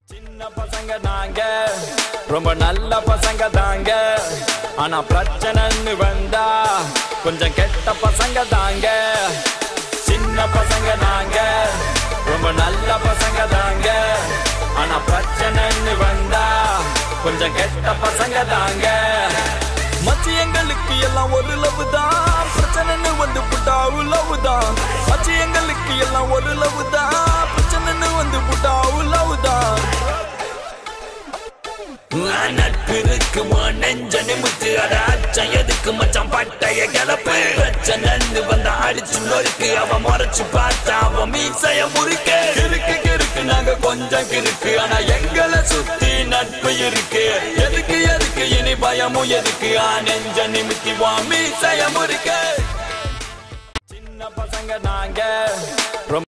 சின்ன பசங்க நாங்க ரொம்ப நல்ல பசங்க தாங்க ஆனா பிரச்சனைன்னு வந்தா கொஞ்சம் கெட்ட பசங்க தாங்க சின்ன பசங்க நாங்க ரொம்ப நல்ல பசங்க தாங்க ஆனா பிரச்சனைன்னு வந்தா கொஞ்சம் கெட்ட பசங்க தாங்க மச்சி எங்களுக்கு எல்லாம் ஒரு லவ் தான் பிரச்சனைன்னு வந்து புட்டா லவ் தான் மச்சி எங்களுக்கு எல்லாம் ஒரு லவ் தான் பிரச்சனைன்னு வந்து புட்டா லவ் தான் நட்பு இருக்கு உன் நெஞ்ச நிமித்து அட அச்சம் எதுக்கு மச்சான் பட்டைய கிளப்பு பிரச்சனை வந்தா அடிச்சு நொறுக்கு அவன் முறைச்சு பார்த்தா அவன் மீசைய முறுக்க கிறுக்கு கிறுக்கு நாங்க கொஞ்சம் கிறுக்கு ஆனா எங்களை சுத்தி நட்பு இருக்கு எதுக்கு எதுக்கு இனி பயமும் எதுக்கு ஆ நெஞ்ச நிமித்தி வாமி செய்ய முறுக்க சின்ன பசங்க நாங்க ரொம்ப